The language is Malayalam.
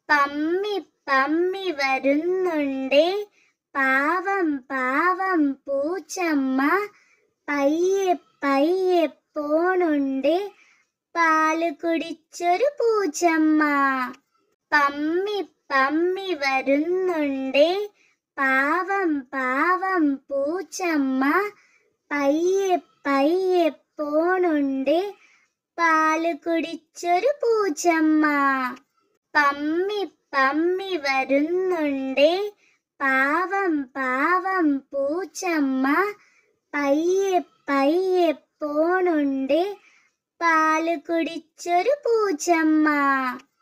പമ്മി പമ്മി വരുന്നുണ്ടേ പാവം പാവം പൂച്ചമ്മ പയ്യെ പയ്യെ പോണുണ്ടേ പാല് കുടിച്ചൊരു പൂച്ചമ്മ പമ്മി പമ്മി വരുന്നുണ്ടേ പാവം പാവം പൂച്ചമ്മ പയ്യെ പയ്യെ പോണുണ്ടേ പാല് കുടിച്ചൊരു പൂച്ചമ്മ പമ്മി പമ്മി വരുന്നുണ്ടേ പാവം പാവം പൂച്ചമ്മ പയ്യെ പയ്യെ പോണുണ്ടേ പാല് കുടിച്ചൊരു പൂച്ചമ്മ